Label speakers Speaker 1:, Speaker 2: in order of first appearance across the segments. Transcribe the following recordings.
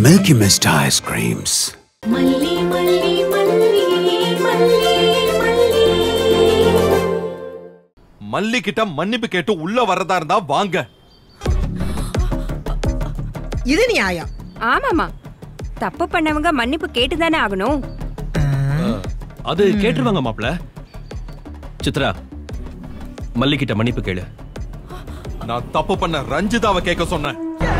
Speaker 1: Milky Mist ice creams.
Speaker 2: மல்லி மல்லி மல்லி மல்லி மல்லி
Speaker 3: மல்லி கிட்ட மன்னிப்பு கேட்டு உள்ள வர்றதா இருந்தா வாங்க
Speaker 4: இது நியாயம்
Speaker 5: ஆமாமா தப்பு பண்ணவங்க மன்னிப்பு கேட்டுதானே ஆகணும்
Speaker 6: அது கேட்டுருவாங்க மாப்ள சித்ரா மல்லிகிட்ட மன்னிப்பு கேளு
Speaker 3: நான் தப்பு பண்ண ரஞ்சிதாவை கேட்க சொன்னேன்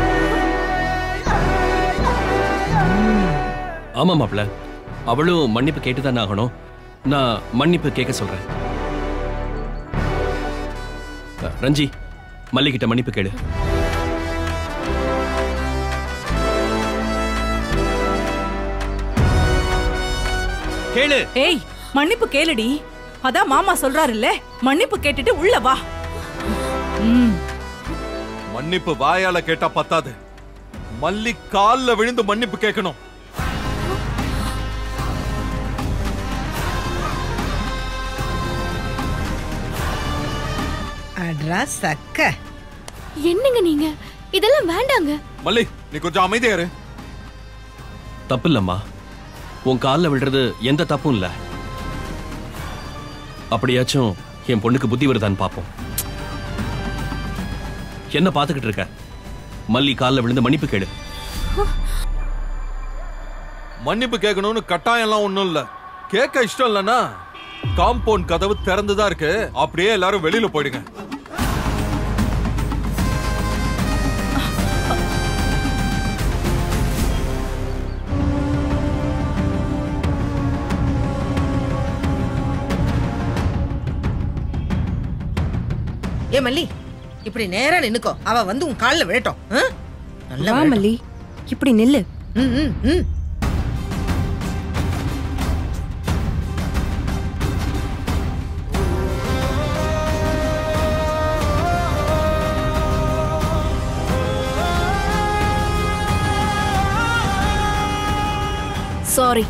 Speaker 6: ஆமா மாப்ள அவளும் மன்னிப்பு கேட்டுதானே ஆகணும் நான் மன்னிப்பு கேட்க சொல்றேன் அஹ், ரஞ்சி மல்லிகிட்ட மன்னிப்பு கேளு கேளு
Speaker 7: ஏய் மன்னிப்பு கேளுடி அதான் மாமா சொல்றாருல்ல மன்னிப்பு கேட்டுட்டு உள்ள வா ம்
Speaker 3: மன்னிப்பு வாயால கேட்டா பத்தாது மல்லி கால்ல விழுந்து மன்னிப்பு கேட்கணும்
Speaker 4: அட்ரா சக்க
Speaker 2: என்னங்க நீங்க இதெல்லாம் வேண்டாங்க
Speaker 3: மல்லி நீ கொஞ்சம் அமைதியா இரு
Speaker 6: தப்பு இல்லம்மா உன் காலில் விழுறது எந்த தப்பும் இல்ல அப்படியாச்சும் என் பொண்ணுக்கு புத்தி வருதான்னு பார்ப்போம் என்ன பார்த்துக்கிட்டு இருக்க மல்லி காலில் விழுந்து மன்னிப்பு கேளு
Speaker 3: மன்னிப்பு கேட்கணும்னு கட்டாயம் எல்லாம் ஒண்ணும் இல்ல கேட்க இஷ்டம் இல்லனா காம்பவுண்ட் கதவு திறந்துதான் இருக்கு அப்படியே எல்லாரும் வெளியில போயிடுங்க
Speaker 4: ஏ மல்லி இப்படி நேரா நின்னுக்கோ அவ வந்து உன் கால்ல விழட்டும் ஆ? நல்லா
Speaker 5: வா
Speaker 4: விழட்டும்.
Speaker 5: மல்லி இப்படி நில்லு
Speaker 4: ம், ம், ம்.
Speaker 2: சாரி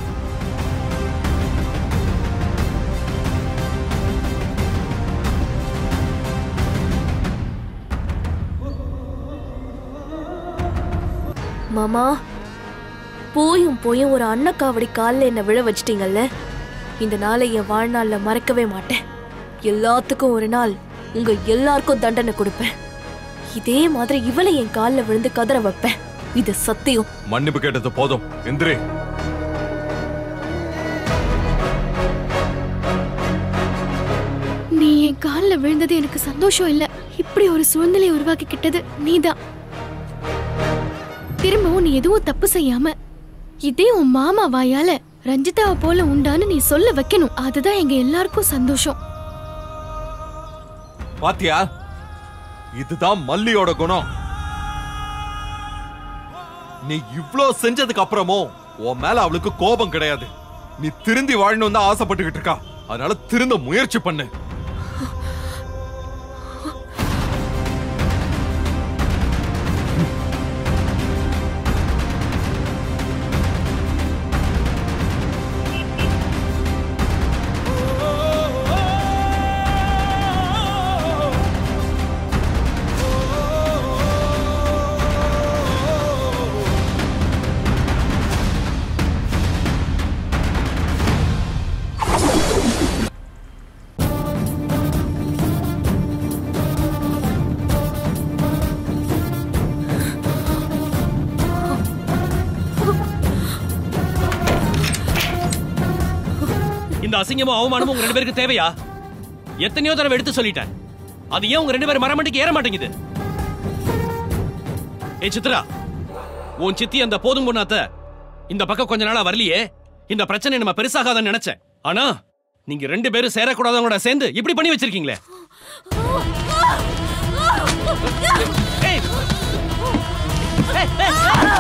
Speaker 2: மாமா போயும் போயும் ஒரு அன்னக்காவடி காலில் என்ன விழ வச்சிட்டீங்கல்ல இந்த நாளை என் வாழ்நாள்ல மறக்கவே மாட்டேன் எல்லாத்துக்கும் ஒரு நாள் உங்க எல்லாருக்கும் தண்டனை கொடுப்பேன் இதே மாதிரி இவளை என் காலில் விழுந்து கதற வைப்பேன் இது சத்தியம்
Speaker 3: மன்னிப்பு கேட்டது போதும் எந்திரி
Speaker 8: நீ என் காலில் விழுந்தது எனக்கு சந்தோஷம் இல்ல இப்படி ஒரு சூழ்நிலை உருவாக்கிக்கிட்டது நீதான் திரும்பவும் நீ எதுவும் தப்பு செய்யாம இதே உன் மாமா வாயால ரஞ்சிதாவை போல உண்டான்னு நீ சொல்ல வைக்கணும் அதுதான் எங்க எல்லாருக்கும் சந்தோஷம்
Speaker 3: பாத்தியா இதுதான் மல்லியோட குணம் நீ இவ்ளோ செஞ்சதுக்கு அப்புறமும் உன் மேல அவளுக்கு கோபம் கிடையாது நீ திருந்தி வாழணும் தான் ஆசைப்பட்டுக்கிட்டு இருக்கா அதனால திருந்த முயற்சி பண்ணு
Speaker 6: இந்த அசிங்கமும் அவமானமும் உங்க ரெண்டு பேருக்கு தேவையா எத்தனையோ தடவை எடுத்து சொல்லிட்டேன் அது ஏன் உங்க ரெண்டு பேரும் மரமண்டிக்கு ஏற மாட்டேங்குது ஏ சித்ரா உன் சித்தி அந்த போதும் பொண்ணாத்த இந்த பக்கம் கொஞ்ச நாளா வரலையே இந்த பிரச்சனை நம்ம பெருசாகாதன்னு நினைச்சேன் ஆனா நீங்க ரெண்டு பேரும் சேரக்கூடாதவங்க கூட சேர்ந்து இப்படி பண்ணி வச்சிருக்கீங்களே ஏய்! ஏய், ஏய்,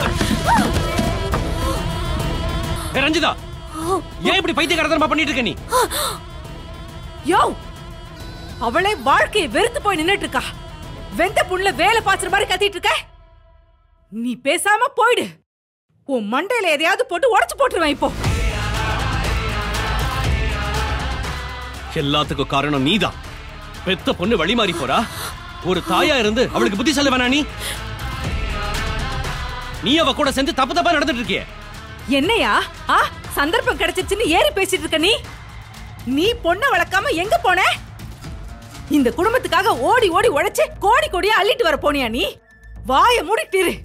Speaker 6: ஏய், ரஞ்சிதா ஏன் இப்படி பைத்தியக்காரத்தனமா பண்ணிட்டு இருக்க நீ
Speaker 7: யோ அவளே வாழ்க்கையை வெறுத்து போய் நின்னுட்டு இருக்கா வெந்த புண்ணுல வேலை பாய்ச்சுற மாதிரி கத்திட்டு இருக்க நீ பேசாம போயிடு உன் மண்டையில எதையாவது போட்டு உடைச்சு போட்டுருவேன் இப்போ
Speaker 6: எல்லாத்துக்கும் காரணம் நீதான் பெத்த பொண்ணு வழி மாறி போறா ஒரு தாயா இருந்து அவளுக்கு புத்தி சொல்ல வேணா நீ நீ அவ கூட சேர்ந்து தப்பு தப்பா நடந்துட்டு இருக்கியே
Speaker 7: என்னையா ஆ சந்தர்ப்பம் கிடைச்சிருச்சுன்னு ஏறி பேசிட்டு இருக்க நீ நீ பொண்ணை வளர்க்காம எங்க போன இந்த குடும்பத்துக்காக ஓடி ஓடி உழைச்சு கோடி கோடியா அள்ளிட்டு வர போனியா நீ வாய மூடிட்டு இரு.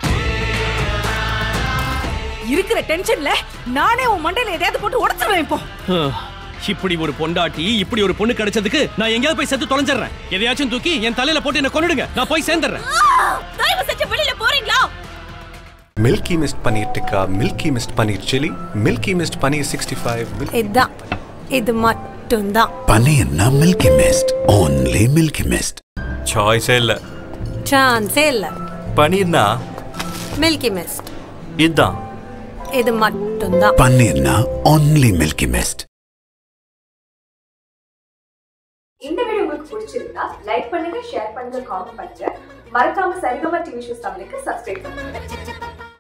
Speaker 7: இருக்கிற டென்ஷன்ல நானே உன் மண்டையில எதையாவது போட்டு உடைச்சிருவேன் இப்போ
Speaker 6: இப்படி ஒரு பொண்டாட்டி இப்படி ஒரு பொண்ணு கிடைச்சதுக்கு நான் எங்கேயாவது போய் செத்து தொலைஞ்சிடுறேன் எதையாச்சும் தூக்கி என் தலையில போட்டு என்ன கொன்னுடுங்க நான் போய் சேர்ந்துடுறேன்
Speaker 2: தயவு செஞ்சு வெளியில போறீங்களா
Speaker 1: Milky Mist paneer tikka Milky Mist paneer chilli Milky Mist paneer sixty five
Speaker 9: இதுதான் இது மட்டும்தான்
Speaker 1: பனீர்னா Milky Mist only Milky Mist
Speaker 10: சாய்ஸே இல்ல
Speaker 9: சான்ஸே இல்ல
Speaker 10: பனீர்னா
Speaker 9: மில்கி மிஸ்ட்
Speaker 10: இதுதான்
Speaker 9: இது மட்டும்தான்
Speaker 1: பன்னீர்னா ஓன்லி மில்கி மிஸ்ட்
Speaker 11: இந்த வீடியோ உங்களுக்கு பிடிச்சிருந்தா லைக் பண்ணுங்க ஷேர் பண்ணுங்க காமெண்ட் பண்ணுங்க மறக்காம சரிகமா டிவி ஷோஸ் தமிழுக்கு சப்ஸ்கிரைப் பண்ணுங்க